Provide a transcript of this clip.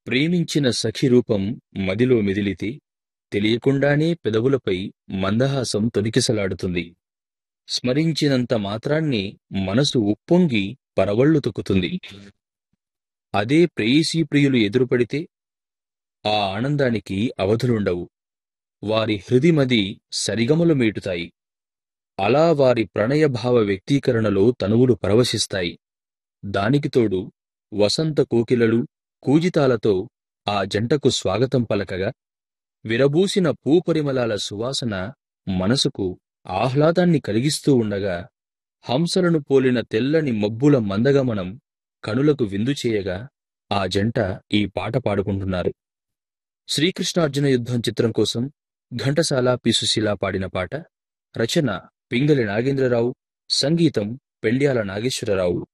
ప్రేమించిన సఖి రూపం మదిలో మెదిలితే తెలియకుండానే పెదవులపై మందహాసం తొణికిసలాడుతుంది స్మరించినంత మాత్రాన్ని మనసు ఉప్పొంగి పరవళ్లు తొక్కుతుంది అదే ప్రేయసీ ప్రియులు ఎదురుపడితే ఆ ఆనందానికి అవధులుండవు వారి హృదిమది సరిగమలు మీటుతాయి అలా వారి ప్రణయభావ వ్యక్తీకరణలో తనువులు పరవశిస్తాయి దానికి తోడు వసంత కోకిలలు కూజితాలతో ఆ జంటకు స్వాగతం పలకగా విరబూసిన పూపరిమళాల సువాసన మనసుకు ఆహ్లాదాన్ని కలిగిస్తూ ఉండగా హంసలను పోలిన తెల్లని మబ్బుల మందగమనం కనులకు విందు చేయగా ఆ జంట ఈ పాట పాడుకుంటున్నారు శ్రీకృష్ణార్జున యుద్ధం చిత్రం కోసం ఘంటసాల పి సుశీల పాడిన పాట రచన పింగళి నాగేంద్రరావు సంగీతం పెండ్యాల నాగేశ్వరరావు